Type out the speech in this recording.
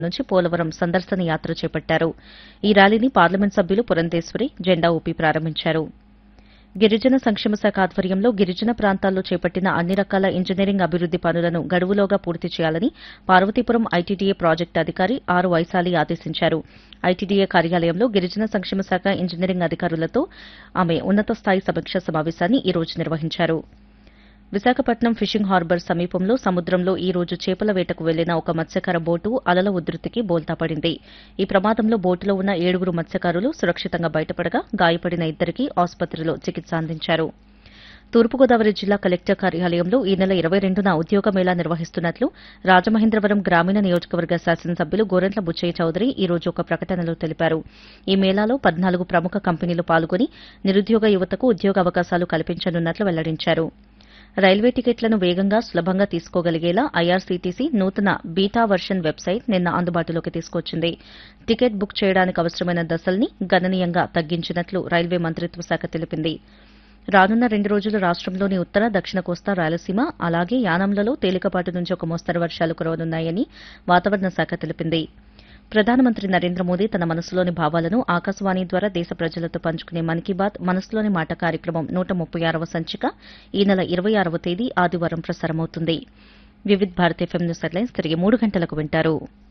నుంచి పోలవరం సందర్శన యాత్ర చేపట్టారు ఈ ర్యాలీని పార్లమెంట్ సభ్యులు పురంధేశ్వరి జెండా ఊపి ప్రారంభించారు గిరిజన సంక్షేమ శాఖ ఆధ్వర్యంలో గిరిజన ప్రాంతాల్లో చేపట్టిన అన్ని రకాల ఇంజనీరింగ్ అభివృద్ది పనులను గడువులోగా పూర్తి చేయాలని పార్వతీపురం ఐటీడీఏ ప్రాజెక్టు అధికారి ఆర్ వైశాలి ఆదేశించారు ఐటీడీఏ కార్యాలయంలో గిరిజన సంక్షేమ శాఖ ఇంజనీరింగ్ అధికారులతో ఆమె ఉన్నత స్థాయి సమీక్షా సమావేశాన్ని ఈ రోజు నిర్వహించారు విశాఖపట్నం ఫిషింగ్ హార్బర్ సమీపంలో సముద్రంలో ఈ రోజు చేపల వేటకు వెళ్లిన ఒక మత్స్యకార బోటు అలల ఉధృతికి బోల్తా పడింది ఈ ప్రమాదంలో బోటులో ఉన్న ఏడుగురు మత్స్యకారులు సురక్షితంగా బయటపడగా గాయపడిన ఇద్దరికి ఆసుపత్రిలో చికిత్స అందించారు తూర్పుగోదావరి జిల్లా కలెక్టర్ కార్యాలయంలో ఈ నెల ఇరవై రెండున ఉద్యోగ మేళా నిర్వహిస్తున్నట్లు రాజమహేంద్రవరం గ్రామీణ నియోజకవర్గ శాసనసభ్యులు గోరెంట్ల బుచ్చయ్య చౌదరి ఈ రోజు ఒక ప్రకటనలో తెలిపారు ఈ మేళాలో పద్నాలుగు ప్రముఖ కంపెనీలు పాల్గొని నిరుద్యోగ యువతకు ఉద్యోగ అవకాశాలు కల్పించనున్నట్లు వెల్లడించారు రైల్వే టికెట్లను వేగంగా సులభంగా తీసుకోగలిగేలా ఐఆర్సీటీసీ నూతన బీటా వర్షన్ వెబ్సైట్ నిన్న అందుబాటులోకి తీసుకొచ్చింది టికెట్ బుక్ చేయడానికి అవసరమైన దశల్ని గణనీయంగా తగ్గించినట్లు రైల్వే మంత్రిత్వ శాఖ తెలిపింది రానున్న రెండు రోజులు రాష్టంలోని ఉత్తర దక్షిణ కోస్తా రాయలసీమ అలాగే యానాంలలో తేలికపాటి నుంచి ఒక మోస్తరు వర్షాలు కురవనున్నాయని వాతావరణ శాఖ తెలిపింది ప్రధానమంత్రి నరేంద్ర మోదీ తన మనసులోని భావాలను ఆకాశవాణి ద్వారా దేశ ప్రజలతో పంచుకునే మన్ కీ బాత్ మనసులోని మాట కార్యక్రమం నూట ముప్పై ఆరవ సంచిక ఈ నెల ఇరవై ఆరవ తేదీ ఆదివారం ప్రసారమవుతుంది Vividh Bharat FM news headlines తిరిగి మూడు గంటలకు వింటారు